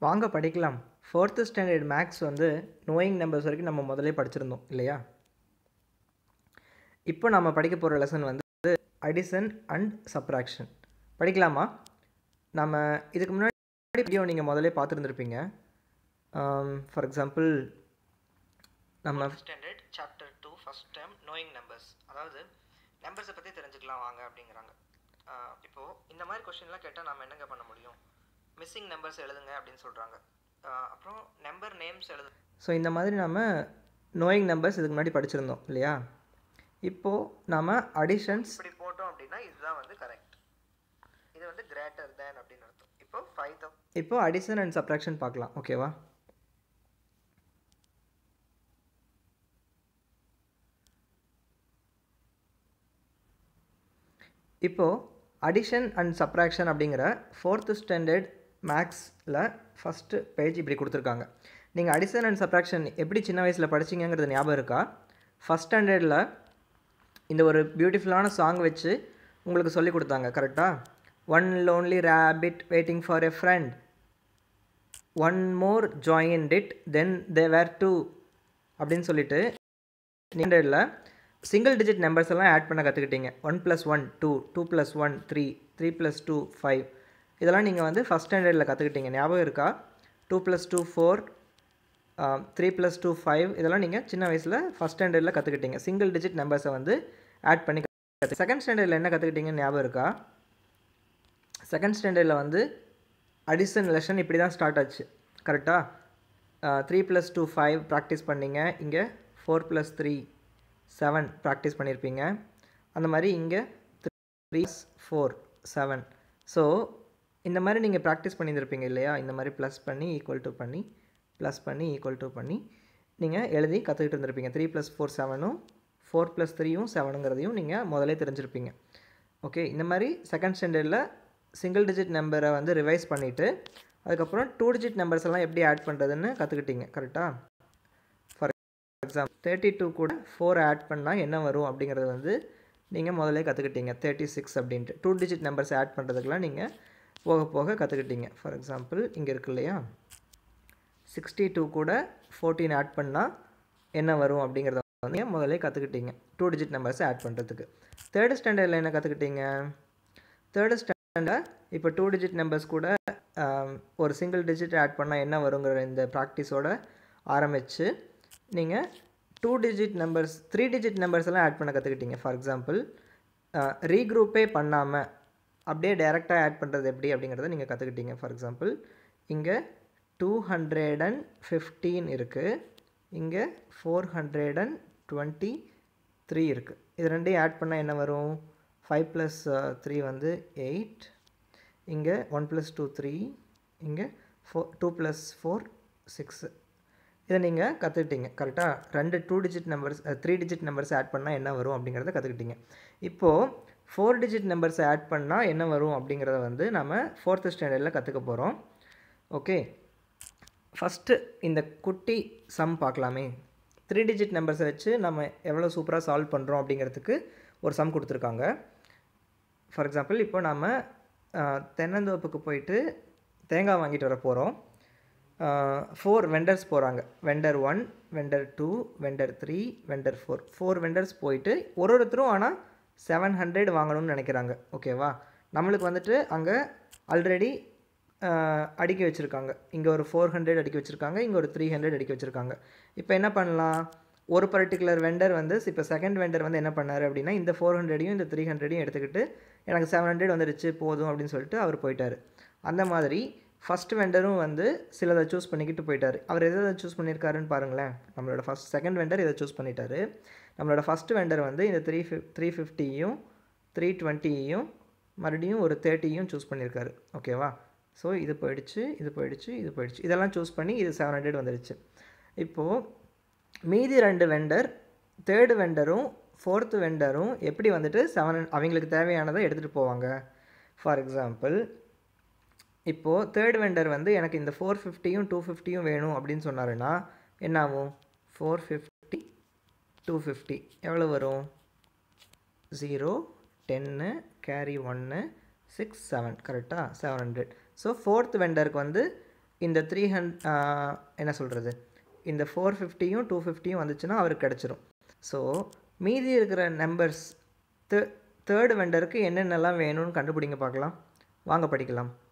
வாங்க படிக்கலாம் fourth standard maths வந்து நோயிங் நம்பர்ஸ் வரைக்கும் நம்ம முதல்ல படிச்சிருந்தோம் இல்லையா இப்போ நம்ம படிக்க போகிற லெசன் வந்து அடிசன் அண்ட் சப்ராக்ஷன் படிக்கலாமா நம்ம இதுக்கு முன்னாடி வீடியோ நீங்கள் முதல்ல பார்த்துருந்துருப்பீங்க ஃபார் எக்ஸாம்பிள் நம்ம standard chapter two first time knowing numbers அதாவது நம்பர்ஸை பற்றி தெரிஞ்சுக்கலாம் வாங்க அப்படிங்கிறாங்க இப்போது இந்த மாதிரி கொஷின்லாம் கேட்டால் நம்ம என்னங்க பண்ண முடியும் மிஸ்ஸிங் நம்பர்ஸ் எழுதுங்க அப்படின்னு சொல்கிறாங்க அப்புறம் நம்பர் நேம்ஸ் எழுது ஸோ இந்த மாதிரி நம்ம நோயிங் நம்பர்ஸ் இதுக்கு முன்னாடி படிச்சிருந்தோம் இல்லையா இப்போது நம்ம அடிஷன்ஸ் இப்படி போட்டோம் அப்படின்னா இதுதான் வந்து கரெக்ட் இது வந்து கிரேட்டர் தேன் அப்படின்னு அர்த்தம் இப்போ ஃபைவ் தௌ இப்போ அடிஷன் அண்ட் சப்ராக்ஷன் பார்க்கலாம் ஓகேவா இப்போது அடிஷன் அண்ட் சப்ராக்ஷன் அப்படிங்கிற ஃபோர்த்து ஸ்டாண்டர்ட் மேக்ஸில் ஃபஸ்ட்டு பேஜ் இப்படி கொடுத்துருக்காங்க நீங்கள் அடிஷன் அண்ட் சப்ராக்ஷன் எப்படி சின்ன வயசில் படிச்சிங்கிறது ஞாபகம் இருக்கா ஃபஸ்ட் ஸ்டாண்டர்டில் இந்த ஒரு பியூட்டிஃபுல்லான சாங் வச்சு உங்களுக்கு சொல்லி கொடுத்தாங்க கரெக்டாக one lonely rabbit waiting for a friend one more joined it then they were two அப்படின்னு சொல்லிட்டு ஸ்டாண்டர்டில் சிங்கிள் டிஜிட் நம்பர்ஸ் எல்லாம் ஆட் பண்ண கற்றுக்கிட்டீங்க one plus one two two plus one three three plus two five இதெல்லாம் நீங்கள் வந்து first ஸ்டாண்டர்டில் கற்றுக்கிட்டீங்க ஞாபகம் இருக்கா two plus two four three plus two five இதெல்லாம் நீங்கள் சின்ன வயசில் ஃபஸ்ட் ஸ்டாண்டர்டில் கற்றுக்கிட்டீங்க சிங்கிள் டிஜிட் நம்பர்ஸை வந்து ஆட் பண்ணி கற்று செகண்ட் ஸ்டாண்டர்டில் என்ன கற்றுக்கிட்டீங்கன்னு ஞாபகம் இருக்கா செகண்ட் ஸ்டாண்டர்டில் வந்து அடிஷன் லெஷன் இப்படி தான் ஸ்டார்ட் ஆச்சு கரெக்டாக three plus two five practice பண்ணிங்க இங்கே four plus three seven practice பண்ணியிருப்பீங்க அந்த மாதிரி இங்கே த்ரீ ஃபோர் செவன் ஸோ இந்த மாதிரி நீங்கள் ப்ராக்டிஸ் பண்ணியிருப்பீங்க இல்லையா இந்த மாதிரி ப்ளஸ் பண்ணி ஈக்குவல் டு பண்ணி ப்ளஸ் பண்ணி ஈக்குவல் டு பண்ணி நீங்கள் எழுதி கற்றுக்கிட்டு இருந்திருப்பீங்க த்ரீ ப்ளஸ் ஃபோர் செவனும் ஃபோர் ப்ளஸ் த்ரீயும் செவனுங்கிறதையும் நீங்கள் முதலே தெரிஞ்சிருப்பீங்க ஓகே இந்த மாதிரி செகண்ட் ஸ்டாண்டர்டில் சிங்கிள் டிஜிட் நம்பரை வந்து ரிவைஸ் பண்ணிவிட்டு அதுக்கப்புறம் டூ டிஜிட் நம்பர்ஸ் எல்லாம் எப்படி ஆட் பண்ணுறதுன்னு கற்றுக்கிட்டீங்க கரெக்டாக ஃபார் எக்ஸாம்பிள் தேர்ட்டி டூ கூட ஃபோர் ஆட் பண்ணால் என்ன வரும் அப்படிங்கிறது வந்து நீங்கள் முதலே கற்றுக்கிட்டீங்க தேர்ட்டி சிக்ஸ் அப்படின்ட்டு டூ டிஜிட் நம்பர்ஸ் ஆட் பண்ணுறதுக்கெலாம் நீங்கள் போக போக கற்றுக்கிட்டீங்க ஃபார் எக்ஸாம்பிள் இங்கே இருக்கு இல்லையா சிக்ஸ்டி டூ கூட ஃபோர்டீன் ஆட் பண்ணால் என்ன வரும் அப்படிங்கிறத வந்து முதலே கற்றுக்கிட்டீங்க டூ டிஜிட் நம்பர்ஸை ஆட் பண்ணுறதுக்கு தேர்ட் ஸ்டாண்டர்டில் என்ன கற்றுக்கிட்டீங்க தேர்டு ஸ்டாண்டர்டில் இப்போ டூ டிஜிட் நம்பர்ஸ் கூட ஒரு சிங்கிள் டிஜிட் ஆட் பண்ணால் என்ன வருங்கிற இந்த ப்ராக்டிஸோட ஆரம்பித்து நீங்கள் two digit numbers three digit numbers எல்லாம் ஆட் பண்ண கற்றுக்கிட்டீங்க ஃபார் எக்ஸாம்பிள் ரீக்ரூப்பே பண்ணாமல் அப்படியே டேரெக்டாக ஆட் பண்ணுறது எப்படி அப்படிங்கிறத நீங்கள் கற்றுக்கிட்டீங்க ஃபார் எக்ஸாம்பிள் இங்கே டூ ஹண்ட்ரட் அண்ட் ஃபிஃப்டீன் இருக்குது இங்கே four hundred and twenty three இருக்குது இது ரெண்டையும் ஆட் பண்ணால் என்ன வரும் ஃபைவ் ப்ளஸ் த்ரீ வந்து எயிட் இங்கே ஒன் ப்ளஸ் டூ த்ரீ இங்கே four two plus four six இதை நீங்கள் கற்றுக்கிட்டீங்க கரெக்டாக ரெண்டு two digit numbers three digit numbers add பண்ணால் என்ன வரும் அப்படிங்கிறத கற்றுக்கிட்டீங்க இப்போது ஃபோர் டிஜிட் நம்பர்ஸை ஆட் பண்ணால் என்ன வரும் அப்படிங்கிறத வந்து நம்ம ஃபோர்த்து ஸ்டாண்டர்டில் கற்றுக்க போகிறோம் ஓகே ஃபஸ்ட்டு இந்த குட்டி சம் பார்க்கலாமே த்ரீ டிஜிட் நம்பர்ஸை வச்சு நம்ம எவ்வளோ சூப்பராக சால்வ் பண்ணுறோம் அப்படிங்கிறதுக்கு ஒரு சம் கொடுத்துருக்காங்க ஃபார் எக்ஸாம்பிள் இப்போ நம்ம தென்னந்தோப்புக்கு போயிட்டு தேங்காய் வாங்கிட்டு வர போகிறோம் ஃபோர் வெண்டர்ஸ் போகிறாங்க vendor one vendor two vendor three vendor four four vendors போயிட்டு ஒரு ஒருத்தரும் ஆனால் செவன் ஹண்ட்ரட் வாங்கணும்னு நினைக்கிறாங்க ஓகேவா நம்மளுக்கு வந்துட்டு அங்கே ஆல்ரெடி அடுக்கி வச்சுருக்காங்க இங்கே ஒரு ஃபோர் ஹண்ட்ரட் அடுக்கி வச்சுருக்காங்க இங்கே ஒரு த்ரீ ஹண்ட்ரட் அடுக்கி வச்சுருக்காங்க இப்போ என்ன பண்ணலாம் ஒரு பர்டிகுலர் வெண்டர் வந்து இப்போ செகண்ட் வெண்டர் வந்து என்ன பண்ணார் அப்படின்னா இந்த ஃபோர் ஹண்ட்ரடையும் இந்த த்ரீ ஹண்ட்ரடையும் எடுத்துக்கிட்டு எனக்கு செவன் ஹண்ட்ரட் வந்துடுச்சு போதும் அப்படின்னு சொல்லிட்டு அவர் போயிட்டார் அந்த மாதிரி ஃபஸ்ட் வெண்டரும் வந்து சிலதை சூஸ் பண்ணிக்கிட்டு போயிட்டார் அவர் எதை சூஸ் பண்ணியிருக்காருன்னு பாருங்களேன் நம்மளோட ஃபஸ்ட் செகண்ட் வெண்டர் இதை சூஸ் பண்ணிட்டாரு நம்மளோட ஃபஸ்ட் வெண்டர் வந்து இந்த த்ரீ ஃபிஃப் த்ரீ ஃபிஃப்டியும் த்ரீ டுவெண்ட்டியும் மறுபடியும் ஒரு தேர்ட்டியும் சூஸ் பண்ணியிருக்காரு ஓகேவா ஸோ இது போயிடுச்சு இது போயிடுச்சு இது போயிடுச்சு இதெல்லாம் சூஸ் பண்ணி இது செவன் ஹண்ட்ரட் வந்துடுச்சு இப்போது மீதி ரெண்டு வெண்டர் தேர்டு வெண்டரும் ஃபோர்த்து வெண்டரும் எப்படி வந்துட்டு செவன் அவங்களுக்கு தேவையானதை எடுத்துகிட்டு போவாங்க ஃபார் எக்ஸாம்பிள் இப்போது தேர்ட் வெண்டர் வந்து எனக்கு இந்த ஃபோர் ஃபிஃப்டியும் டூ ஃபிஃப்டியும் வேணும் அப்படின்னு சொன்னாருன்னா என்ன ஆகும் ஃபோர் ஃபிஃப்டி டூ ஃபிஃப்டி எவ்வளோ வரும் ஜீரோ டென்னு கேரி ஒன்று சிக்ஸ் செவன் கரெக்டாக செவன் ஹண்ட்ரட் ஸோ ஃபோர்த் வெண்டருக்கு வந்து இந்த த்ரீ ஹண்ட் என்ன சொல்கிறது இந்த ஃபோர் ஃபிஃப்டியும் டூ ஃபிஃப்டியும் வந்துச்சுன்னா அவருக்கு கிடச்சிரும் ஸோ மீதி இருக்கிற நம்பர்ஸ் தே தேர்டு வெண்டருக்கு என்னென்னலாம் வேணும்னு கண்டுபிடிங்க பார்க்கலாம் வாங்க படிக்கலாம்